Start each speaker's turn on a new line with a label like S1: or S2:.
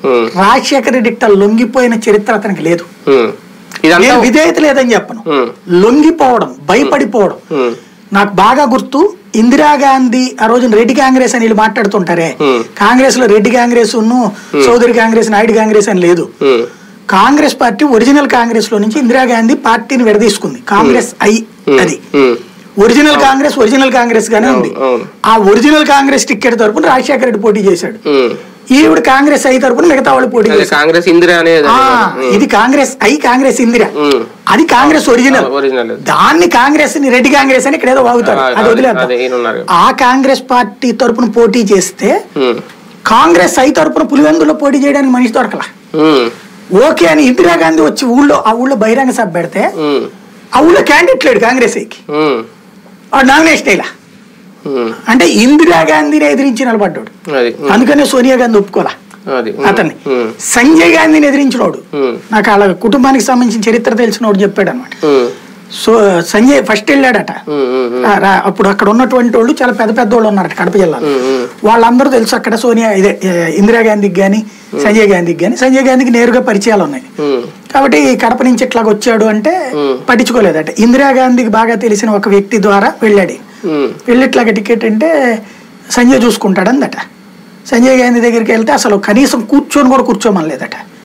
S1: ఉమ్,
S2: రాజశేఖర రెడ్డి ఇట్ట లొంగిపోయిన చరిత్ర అతనికి లేదు
S1: ఉమ్. ఇదంతా
S2: నేను విధేయత లేదని చెప్పను
S1: ఉమ్,
S2: లొంగిపోవడం భయపడిపోవడం
S1: ఉమ్,
S2: నాకు బాగా గుర్తు ఇందిరాగాంధీ ఆ రోజున రెడ్డి కాంగ్రెస్ అని వీళ్ళు మాట్లాడుతుంటారే
S1: Hmm.
S2: కాంగ్రెస్ లో రెడ్డి కాంగ్రెస్ ఉన్ను చౌదరి కాంగ్రెస్ నాయుడు కాంగ్రెస్ అని లేదు
S1: ఉమ్,
S2: కాంగ్రెస్ పార్టీ ఒరిజినల్ కాంగ్రెస్ లో నుంచి ఇందిరాగాంధీ పార్టీని విడదీసుకుంది కాంగ్రెస్ ఐ
S1: ఉమ్,
S2: అది
S1: ఉమ్,
S2: ఒరిజినల్ కాంగ్రెస్ ఒరిజినల్ కాంగ్రెస్ గానే ఉంది
S1: అవును.
S2: ఆ ఒరిజినల్ కాంగ్రెస్ టికెట్ తరపున రాజశేఖర రెడ్డి పోటీ చేశాడు
S1: ఉమ్.
S2: ఈవిడ కాంగ్రెస్ ఐ తరపున మిగతా వాళ్ళు పోటీ
S1: అదే
S2: చేశారు
S1: కాంగ్రెస్ ఇందిరా అనేది
S2: ఆ, ఇది కాంగ్రెస్ ఐ కాంగ్రెస్ ఇందిరా
S1: ఉమ్.
S2: అది కాంగ్రెస్ ఒరిజినల్
S1: ఒరిజినల్
S2: దాన్ని కాంగ్రెస్ ని రెడ్డి కాంగ్రెస్ అని ఇక్కడ ఏదో వాగుతారు
S1: ఆ,
S2: అది
S1: అదే,
S2: వదిలేద్దాం
S1: అదే, ఈయన ఉన్నారు.
S2: ఆ కాంగ్రెస్ పార్టీ తరపున పోటీ చేస్తే
S1: ఉమ్,
S2: కాంగ్రెస్ ఐ తరపున పులివెందులో పోటీ చేయడానికి మనిషి దొరకలా
S1: ఉమ్,
S2: ఓకే అని ఇందిరాగాంధీ వచ్చి ఊళ్ళో ఆ ఊళ్ళో బహిరంగ సభ పెడితే
S1: ఉమ్,
S2: ఆ ఊళ్ళో క్యాండిడేట్ లేడు కాంగ్రెస్ ఐకి
S1: ఉమ్,
S2: వాడు నామినేషన్ ఇలా
S1: ఉమ్.
S2: అంటే ఇందిరాగాంధీని ఎదిరించి నిలబడ్డాడు
S1: అది ఉమ్,
S2: అందుకనే సోనియా గాంధీ ఒప్పుకోలా
S1: అది ఉమ్,
S2: అతన్ని
S1: ఉమ్,
S2: సంజయ్ గాంధీని ఎదిరించినోడు
S1: ఉమ్,
S2: నాకు వాళ్ళ కుటుంబానికి సంబంధించిన చరిత్ర తెలిసినోడు చెప్పాడు అనమాట
S1: ఉమ్,
S2: సో సంజయ్ ఫస్ట్ వెళ్ళాడట
S1: ఉమ్, ఉమ్, ఉమ్,
S2: రా- రా- అప్పుడు అక్కడ ఉన్నటువంటి వాళ్ళు చాలా పెద్ద పెద్ద వాళ్ళు ఉన్నారట కడప జిల్లాలో
S1: ఉమ్, ఉమ్.
S2: వాళ్ళందరూ తెలుసు అక్కడ సోనియా ఇదే ఏ, ఇందిరాగాంధీకి కానీ సంజయ్ గాంధీకి కానీ సంజయ్ గాంధీకి నేరుగా పరిచయాలు ఉన్నాయి
S1: ఉమ్,
S2: కాబట్టి కడప నుంచి ఇట్లాగ వచ్చాడు అంటే
S1: Hmm.
S2: పట్టించుకోలేదట ఇందిరాగాంధీకి బాగా తెలిసిన ఒక వ్యక్తి ద్వారా వెళ్ళాడు
S1: ఉమ్,
S2: వెళ్ళి ఇట్లాగ టికెట్ అంటే సంజయ్ చూసుకుంటాడందట సంజయ్ గాంధీ దగ్గరికి వెళ్తే అసలు కనీసం కూర్చొని కూడా కూర్చోమనలేదట